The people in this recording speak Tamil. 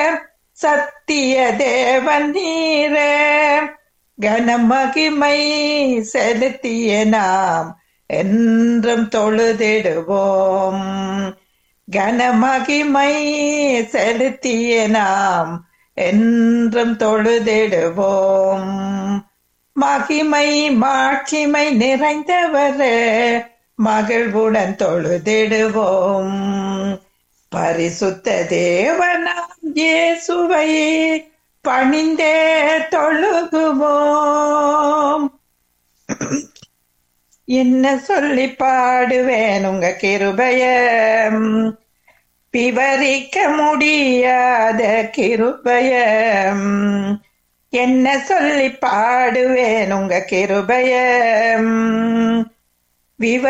சத்திய தேவன் நீரே கனமகிமை செலுத்திய நாம் என்றும் தொழுதிடுவோம் கனமகிமை செலுத்திய நாம் என்றும் தொழுதிடுவோம் மகிமை மாட்சிமை நிறைந்தவரே மகிழ்வுடன் தொழுதிடுவோம் பரிசுத்த தேவனாம் இயேசுவை பணிந்தே தொழுகுவோம் என்ன சொல்லி பாடுவேன் உங்க கிருபைய விவரிக்க முடியாத கிருபைய என்ன சொல்லி பாடுவேன் உங்க கிருபைய விவ